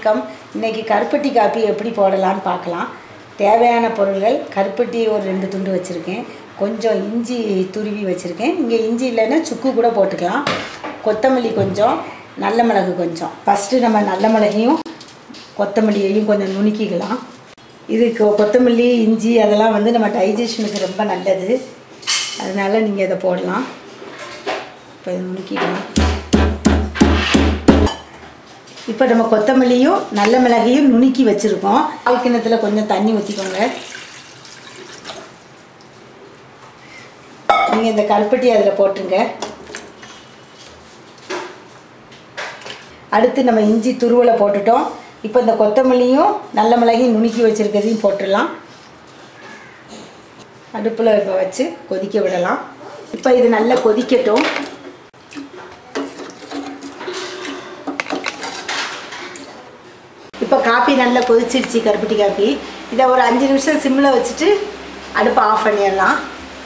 வணக்கம் இன்னைக்கு கருப்பட்டி காப்பி எப்படி போடலான்னு பார்க்கலாம் தேவையான பொருள்கள் கருப்பட்டி ஒரு ரெண்டு துண்டு வச்சுருக்கேன் கொஞ்சம் இஞ்சி துருவி வச்சுருக்கேன் இங்கே இஞ்சி இல்லைன்னா சுக்கு கூட போட்டுக்கலாம் கொத்தமல்லி கொஞ்சம் நல்ல மிளகு கொஞ்சம் ஃபஸ்ட்டு நம்ம நல்ல மிளகையும் கொத்தமல்லியையும் கொஞ்சம் நுணுக்கிக்கலாம் இது கொ- கொத்தமல்லி இஞ்சி அதெல்லாம் வந்து நம்ம டைஜஷனுக்கு ரொம்ப நல்லது அதனால நீங்கள் இதை போடலாம் இப்போ இதை நுணுக்கிக்கலாம் இப்போ நம்ம கொத்தமல்லியும் நல்ல மிளகையும் நுணுக்கி வச்சுருக்கோம் பால் கிண்ணத்தில் கொஞ்சம் தண்ணி ஊற்றிக்கோங்க நீங்கள் இந்த கருப்பட்டி அதில் போட்டுருங்க அடுத்து நம்ம இஞ்சி துருவலை போட்டுட்டோம் இப்போ இந்த கொத்தமல்லியும் நல்ல மிளகையும் நுணுக்கி வச்சுருக்கிறதையும் போட்டுடலாம் அடுப்பில் இப்போ வச்சு கொதிக்க விடலாம் இப்போ இது நல்லா கொதிக்கட்டும் இப்போ காப்பி நல்லா கொதிச்சிருச்சு கருப்பட்டி காப்பி இதை ஒரு அஞ்சு நிமிஷம் சிம்மில் வச்சுட்டு அடுப்பை ஆஃப் பண்ணிடலாம்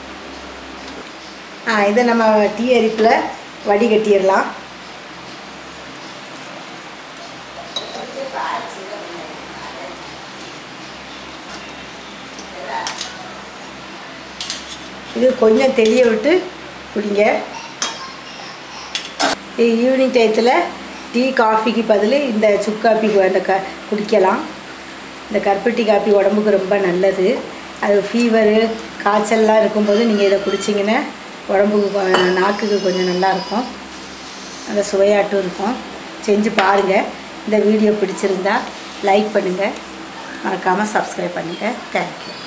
ஆ இதை நம்ம டீ அரிப்பில் வடிகட்டிடலாம் இது கொஞ்சம் தெளிய விட்டு குடிங்க இது ஈவினிங் டயத்தில் டீ காஃபிக்கு பதில் இந்த சுக்கு காப்பி அந்த க குடிக்கலாம் இந்த கருப்பட்டி காப்பி உடம்புக்கு ரொம்ப நல்லது அது ஃபீவரு காய்ச்சல்லாம் இருக்கும்போது நீங்கள் இதை குடிச்சிங்கன்னா உடம்புக்கு கொ- நாக்குக்கு கொஞ்சம் நல்லாயிருக்கும் நல்ல சுவையாட்டும் இருக்கும் செஞ்சு பாருங்கள் இந்த வீடியோ பிடிச்சிருந்தா லைக் பண்ணுங்கள் மறக்காமல் சப்ஸ்கிரைப் பண்ணுங்கள் தேங்க்யூ